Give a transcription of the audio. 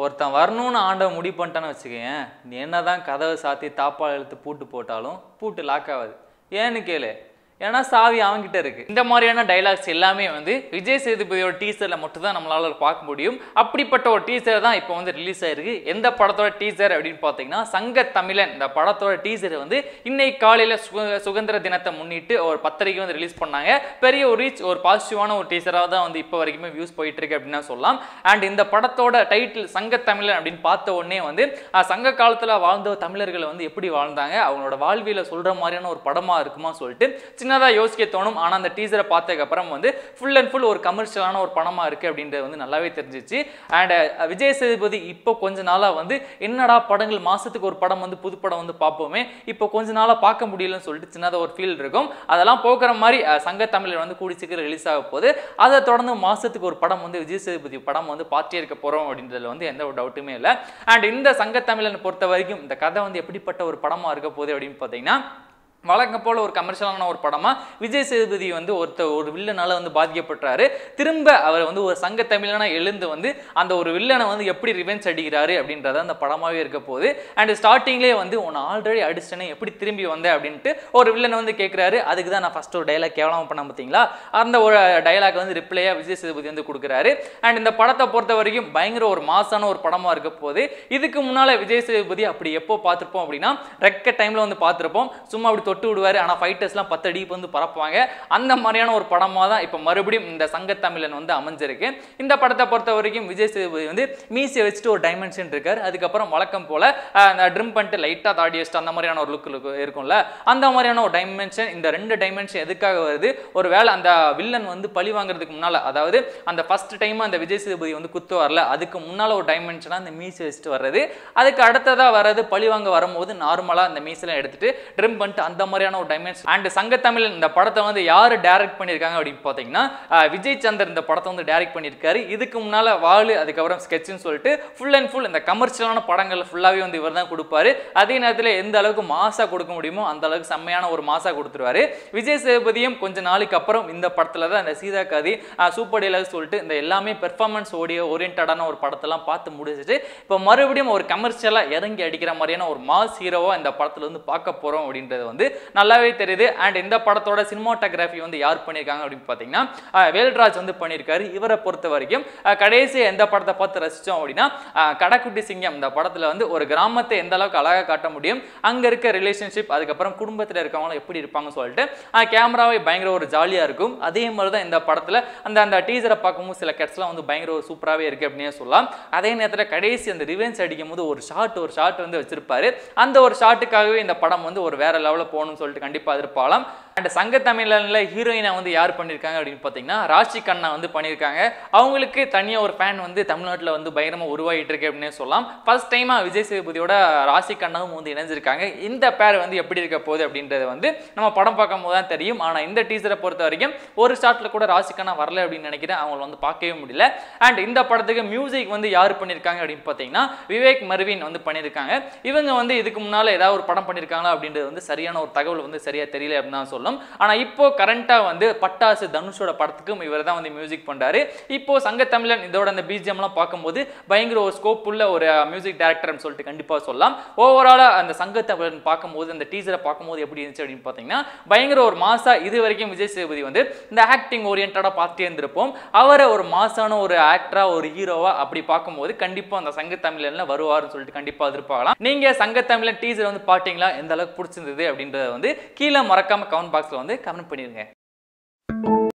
ஒருத்தன் வரணும்னு ஆண்டவன் முடிவு பண்ணிட்டான்னு வச்சுக்கேன் நீ என்னதான் கதவை சாத்தி தாப்பால் இழுத்து பூட்டு போட்டாலும் பூட்டு லாக் ஆகாது ஏன்னு கேளு ஏன்னா சாவி அவன்கிட்ட இருக்கு இந்த மாதிரியான டைலாக்ஸ் எல்லாமே வந்து விஜய் சேதுபதியோட டீசர்ல மட்டும் தான் நம்மளால பார்க்க முடியும் அப்படிப்பட்ட ஒரு டீசர் தான் இப்போ வந்து ரிலீஸ் ஆயிருக்கு எந்த படத்தோட டீசர் அப்படின்னு பார்த்தீங்கன்னா சங்க தமிழன் இந்த படத்தோட டீசர் வந்து இன்னைக்கு காலையில சுக- சுதந்திர தினத்தை முன்னிட்டு ஒரு பத்திரிக்கை வந்து ரிலீஸ் பண்ணாங்க பெரிய ஒரு ரீச் ஒரு பாசிட்டிவான ஒரு டீசராக தான் வந்து இப்போ வரைக்குமே வியூஸ் போயிட்டு இருக்கு அப்படின்னு தான் சொல்லலாம் அண்ட் இந்த படத்தோட டைட்டில் சங்க தமிழன் அப்படின்னு பார்த்த உடனே வந்து அஹ், சங்க காலத்துல வாழ்ந்த தமிழர்கள் வந்து எப்படி வாழ்ந்தாங்க அவங்களோட வாழ்வியல சொல்ற மாதிரியான ஒரு படமா இருக்குமா சொல்லிட்டு சின்னதா யோசிக்க தோணும் ஆனா அந்த டீசரை பார்த்ததுக்கு அப்புறம் வந்து ஃபுல் அண்ட் ஃபுல் ஒரு கமர்ஷியலான ஒரு படமா இருக்கு அப்படின்றது வந்து நல்லாவே தெரிஞ்சிச்சு அண்ட் விஜய் சேதுபதி இப்போ கொஞ்ச நாளா வந்து என்னடா படங்கள் மாசத்துக்கு ஒரு படம் வந்து புது படம் வந்து பார்ப்போமே இப்போ கொஞ்ச நாளா பார்க்க முடியலன்னு சொல்லிட்டு சின்னதா ஒரு ஃபீல் இருக்கும் அதெல்லாம் போக்குற மாதிரி அஹ், சங்க தமிழர் வந்து கூடி சீக்கிரம் ரிலீஸ் ஆக போகுது அதை தொடர்ந்து மாசத்துக்கு ஒரு படம் வந்து விஜய் சேதுபதி படம் வந்து பார்த்தே இருக்க போறோம் அப்படின்றதுல வந்து எந்த ஒரு டவுட்டுமே இல்லை அண்ட் இந்த சங்க தமிழனை பொறுத்த வரைக்கும் இந்த கதை வந்து எப்படிப்பட்ட ஒரு படமா இருக்க போகுது அப்படின்னு பார்த்தீங்கன்னா வழக்கம் போல ஒரு கமர்ஷியலான ஒரு படமா விஜய் சேதுபதி வந்து ஒருத்த ஒரு வில்லனால வந்து பாதிக்கப்பட்டாரு திரும்ப அவர் வந்து ஒரு சங்க தமிழனா எழுந்து வந்து அந்த ஒரு வில்லனை வந்து எப்படி ரிவென்ஸ் அடிக்கிறாரு அப்படின்றத அந்த படமாவே இருக்க போகுது அண்ட் ஸ்டார்டிங்லேயே வந்து உன்னை ஆல்ரெடி அடிச்சிட்டேனே எப்படி திரும்பி வந்த அப்படின்ட்டு ஒரு வில்லனை வந்து கேட்குறாரு அதுக்கு தான் நான் ஃபர்ஸ்ட் ஒரு டைலாக் கேவலமாக பண்ண பார்த்தீங்களா அந்த ஒரு டைலாக் வந்து ரிப்ளையா விஜய் சேதுபதி வந்து கொடுக்குறாரு அண்ட் இந்த படத்தை பொறுத்த வரைக்கும் பயங்கர ஒரு மாசான ஒரு படமா இருக்க போகுது இதுக்கு முன்னால விஜய் சேதுபதி அப்படி எப்போ பார்த்திருப்போம் அப்படின்னா ரெக்க டைம்ல வந்து பார்த்திருப்போம் சும்மா அப்படி தொட்டு விடுவாரு ஆனா ஃபைட்டர்ஸ்லாம் பத்து அடிக்கு வந்து பறப்பாங்க அந்த மாதிரியான ஒரு படமா தான் இப்போ மறுபடியும் இந்த சங்கத்தமிழன் வந்து அமைஞ்சிருக்கு இந்த படத்தை பொறுத்த வரைக்கும் விஜய் சேதுபதி வந்து மீசியை வச்சுட்டு ஒரு டைமென்ஷன் இருக்காரு அதுக்கப்புறம் வழக்கம் போல அஹ், அந்த ட்ரிம் பண்ணிட்டு லைட்டா தாடி வச்சுட்டு அந்த மாதிரியான ஒரு லுக் இருக்கும்ல அந்த மாதிரியான ஒரு டைமென்ஷன் இந்த ரெண்டு டைமென்ஷன் எதுக்காக வருது ஒரு வேளை அந்த வில்லன் வந்து பழி வாங்குறதுக்கு முன்னால அதாவது அந்த ஃபர்ஸ்ட் டைம் அந்த விஜய் சேதுபதி வந்து குத்து வரல அதுக்கு முன்னால ஒரு டைமென்ஷனா அந்த மீசி வச்சுட்டு வர்றது அதுக்கு அடுத்ததா வர்றது பழி வாங்க வரும்போது நார்மலா அந்த மீசெல்லாம் எடுத்துட்டு ட்ரிம் பண்ணிட்டு அந்த மாதிரியான ஒரு டைமென்ஷன் அண்ட் சங்கத்தமிழ் இந்த படத்தை வந்து யாரு டைரக்ட் பண்ணியிருக்காங்க அப்படின்னு பார்த்தீங்கன்னா அஹ், விஜய் சந்தர் இந்த படத்தை வந்து டைரக்ட் பண்ணியிருக்காரு இதுக்கு முன்னால வாலு அதுக்கப்புறம் ஸ்கெட்ச்னு சொல்லிட்டு ஃபுல் அண்ட் ஃபுல் இந்த கமர்ஷியலான படங்கள் ஃபுல்லாவே வந்து இவர் தான் கொடுப்பாரு அதே நேரத்தில் எந்த அளவுக்கு மாசா கொடுக்க முடியுமோ அந்த அளவுக்கு செம்மையான ஒரு மாசா கொடுத்துருவாரு விஜய் சேதுபதியும் கொஞ்ச நாளைக்கு அப்புறம் இந்த படத்துல தான் இந்த சீதா கதி சூப்பர் டீலர் சொல்லிட்டு இந்த எல்லாமே பெர்ஃபார்மன்ஸ் ஓடிய ஓரியன்டான ஒரு படத்தெல்லாம் பார்த்து முடிச்சிட்டு இப்போ மறுபடியும் ஒரு கமர்ஷியலா இறங்கி அடிக்கிற மாதிரியான ஒரு மாஸ் ஹீரோவா இந்த படத்துல வந்து பார்க்க போறோம் அப்படின்றது வந்து நல்லாவே தெரியுது அண்ட் இந்த படத்தோட சினிமாட்டோகிராஃபி வந்து யார் பண்ணியிருக்காங்க அப்படின்னு பார்த்தீங்கன்னா அஹ், வேல்ராஜ் வந்து பண்ணியிருக்காரு இவரை பொறுத்த வரைக்கும் அஹ், கடைசி எந்த படத்தை பார்த்து ரசிச்சோம் அப்படின்னா அஹ், கடைக்குட்டி சிங்கம் இந்த படத்துல வந்து ஒரு கிராமத்தை எந்த அளவுக்கு அழகா காட்ட முடியும் அங்க இருக்க ரிலேஷன்ஷிப் அதுக்கப்புறம் குடும்பத்துல இருக்கவங்க எப்படி இருப்பாங்கன்னு சொல்லிட்டு கேமராவே பயங்கர ஒரு ஜாலியா இருக்கும் அதே மாதிரி தான் இந்த படத்துல அந்த அந்த டீசரை பார்க்கும்போது சில கட்ஸ்லாம் வந்து பயங்கர ஒரு சூப்பராகவே இருக்கு அப்படின்னே சொல்லலாம் அதே நேரத்தில் கடைசி அந்த ரிவென்ஸ் அடிக்கும் போது ஒரு ஷாட் ஒரு ஷாட் வந்து வச்சிருப்பாரு அந்த ஒரு ஷாட்டுக்காகவே இந்த படம் வந்து ஒரு வேற லெவலில் போகணும்னு சொல்லிட்டு கண்டிப்பாக எதிர்பார்க்கலாம் அண்ட் சங்க தமிழன்ல ஹீரோயினை வந்து யார் பண்ணியிருக்காங்க அப்படின்னு பார்த்தீங்கன்னா ராஷி கண்ணா வந்து பண்ணியிருக்காங்க அவங்களுக்கு தனியாக ஒரு ஃபேன் வந்து தமிழ்நாட்டில் வந்து பயங்கரமாக உருவாகிட்டு இருக்கு அப்படின்னே சொல்லலாம் ஃபர்ஸ்ட் டைமாக விஜய் சேதுபதியோட ராசி கண்ணாவும் வந்து இணைஞ்சிருக்காங்க இந்த பேர் வந்து எப்படி இருக்க போகுது அப்படின்றது வந்து நம்ம படம் பார்க்கும் போது தான் தெரியும் ஆனால் இந்த டீசரை பொறுத்த வரைக்கும் ஒரு ஷாட்டில் கூட ராசி கண்ணா வரல அப்படின்னு நினைக்கிறேன் அவங்கள வந்து பார்க்கவே முடியல அண்ட் இந்த படத்துக்கு மியூசிக் வந்து யார் பண்ணியிருக்காங்க அப்படின்னு பார்த்தீங்கன்னா விவேக் மருவின் வந்து பண்ணியிருக்காங்க இவங்க வந்து இதுக்கு முன்னால் ஏதாவது ஒரு படம் பண்ணியிருக்காங்களா அப்படின்றது வந்து சரியான ஒரு தகவல் வந்து சரியாக தெரியல அப்படின்னு தான் சொல்லணும் ஆனால் இப்போ கரண்ட்டாக வந்து பட்டாசு தனுஷோட படத்துக்கும் இவர் தான் வந்து மியூசிக் பண்ணுறாரு இப்போ சங்கத்தமிழன் இதோட அந்த பிஜிஎம்லாம் பார்க்கும்போது பயங்கர ஒரு ஸ்கோப் உள்ள ஒரு மியூசிக் டைரக்டர்னு சொல்லிட்டு கண்டிப்பாக சொல்லலாம் ஓவராலாக அந்த சங்கத்தமிழன் பார்க்கும்போது அந்த டீசரை பார்க்கும்போது எப்படி இருந்துச்சு அப்படின்னு பார்த்தீங்கன்னா பயங்கர ஒரு மாசா இது வரைக்கும் விஜய் சேதுபதி வந்து இந்த ஆக்டிங் ஓரியன்டாக பார்த்துட்டே இருந்திருப்போம் அவரை ஒரு மாசான ஒரு ஆக்டரா ஒரு ஹீரோவா அப்படி பார்க்கும்போது கண்டிப்பா அந்த சங்கத்தமிழன்ல வருவாருன்னு சொல்லிட்டு கண்டிப்பா எதிர்பார்க்கலாம் நீங்க சங்கத்தமிழன் டீசர் வந்து பார்த்தீங்களா எந்த அளவுக்கு பிடிச்சிருந்தது அப்படின்றத வந்து கீழே மறக்காம கமெண்ட் பாக்ஸ்ல வந்து கமெண்ட் பண்ணிருங்க